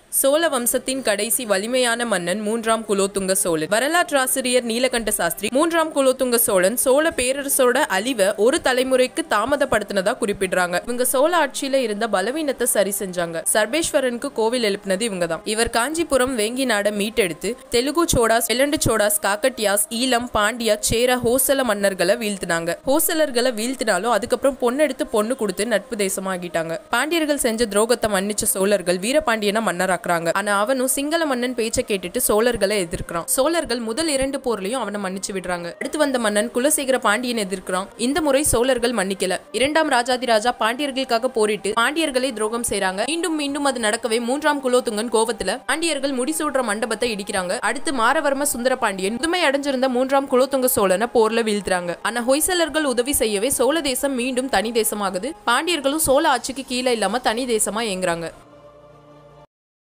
சோழ வம்சத்தின் கடைசி வலிமையான மன்னன் மூன்றாம் குலோத்துங்க சோழன் வரலாற்றாசிரியர் நீலகண்ட சாஸ்திரி மூன்றாம் குலோத்துங்க சோழன் சோழ பேரரசோட அழிவை ஒரு தலைமுறைக்கு தாமதப்படுத்தினதா குறிப்பிடுறாங்க இவங்க சோழ ஆட்சியில இருந்த பலவீனத்தை சரி செஞ்சாங்க சர்வேஸ்வரனுக்கு கோவில் எழுப்பினது இவங்க தான் இவர் காஞ்சிபுரம் வேங்கி நாட மீட்டெடுத்து தெலுங்கு சோடாஸ் வெள்ளண்டு சோடாஸ் காக்கட்டியாஸ் ஈழம் பாண்டியா சேர ஹோசல மன்னர்களை வீழ்த்தினாங்க ஹோசலர்களை வீழ்த்தினாலும் அதுக்கப்புறம் பொண்ணு எடுத்து பொண்ணு கொடுத்து நட்பு தேசமாகிட்டாங்க பாண்டியர்கள் செஞ்ச துரோகத்தை மன்னிச்ச சோழர்கள் வீரபாண்டியனை மன்னராக்குறாங்க ஆனா அவனும் சிங்கள மன்னன் பேச்சை கேட்டுட்டு சோழர்களை எதிர்க்கிறான் சோழர்கள் முதல் இரண்டு போர்லயும் அவனை மன்னிச்சு விடுறாங்க அடுத்து வந்த மன்னன் குலசேகர பாண்டியன் எதிர்க்கிறான் இந்த முறை சோழர்கள் மன்னிக்கல இரண்டாம் ராஜாதிராஜா பாண்டியர்களுக்காக போரிட்டு பாண்டியர்களை துரோகம் செய்றாங்க மீண்டும் மீண்டும் அது நடக்கவே மூன்றாம் குலோத்துங்கன் கோவத்துல பாண்டியர்கள் முடிசூடுற மண்டபத்தை இடிக்கிறாங்க அடுத்து மாரவர்ம சுந்தர பாண்டியன் முதுமை அடைஞ்சிருந்த மூன்றாம் குலோத்துங்க சோழனை போர்ல வீழ்த்துறாங்க ஆனா ஹொய்சலர்கள் உதவி செய்யவே சோழ தேசம் மீண்டும் தனி தேசமாகுது பாண்டியர்களும் சோழ ஆட்சிக்கு கீழே இல்லாம தனி தேசமா இயங்குறாங்க